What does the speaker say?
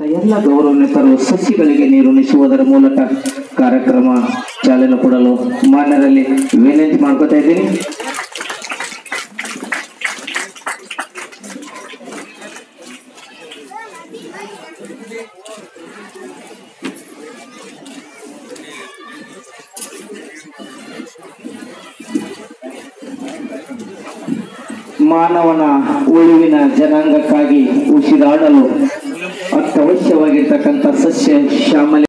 ಎಲ್ಲ ಗೌರವಾನ್ವಿತರು ಸಸಿಗಳಿಗೆ ನೀರುಣಿಸುವುದರ ಮೂಲಕ ಕಾರ್ಯಕ್ರಮ ಚಾಲನೆ ಕೊಡಲು ಮಾನ್ಯರಲ್ಲಿ ವಿನಂತಿ ಮಾಡ್ಕೊತಾ ಇದ್ದೀನಿ ಮಾನವನ ಉಳಿವಿನ ಜನಾಂಗಕ್ಕಾಗಿ ಉಸಿರಾಡಲು ಅತ್ಯವಶ್ಯವಾಗಿರ್ತಕ್ಕಂಥ ಸಸ್ಯ ಶ್ಯಾಮಲೆ